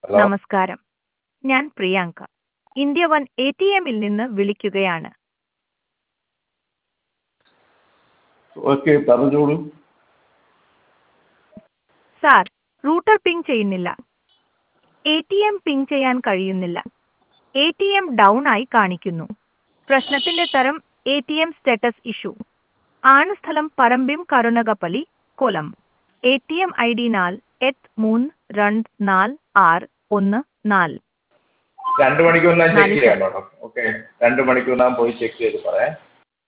hello നമസ്കാരം ഞാൻ Priyanka India one A T എമ്മിൽ നിന്ന് വിളിക്കുകയാണ് ഓക്കെ പറഞ്ഞോളൂ സാർ റൂട്ടർ പിങ് ചെയ്യുന്നില്ല എ ടി എം പിങ് ചെയ്യാൻ കഴിയുന്നില്ല എ ടി എം ഡൗൺ ആയി കാണിക്കുന്നു പ്രശ്നത്തിന്റെ തരം A T M status issue ആണ് സ്ഥലം പറമ്പിം Karunagappally Kollam A T M I D നാൽ എട്ട് മൂന്ന് രണ്ട് നാല് ആറ് ഒന്ന് നാല് രണ്ട് മണിക്കൂറിനകം ചെക്ക് നാല് ചെയ്യാം മാഡം ഓക്കെ രണ്ട് മണിക്കൂറിനകം പോയി ചെക്ക് ചെയ്ത് പറയാം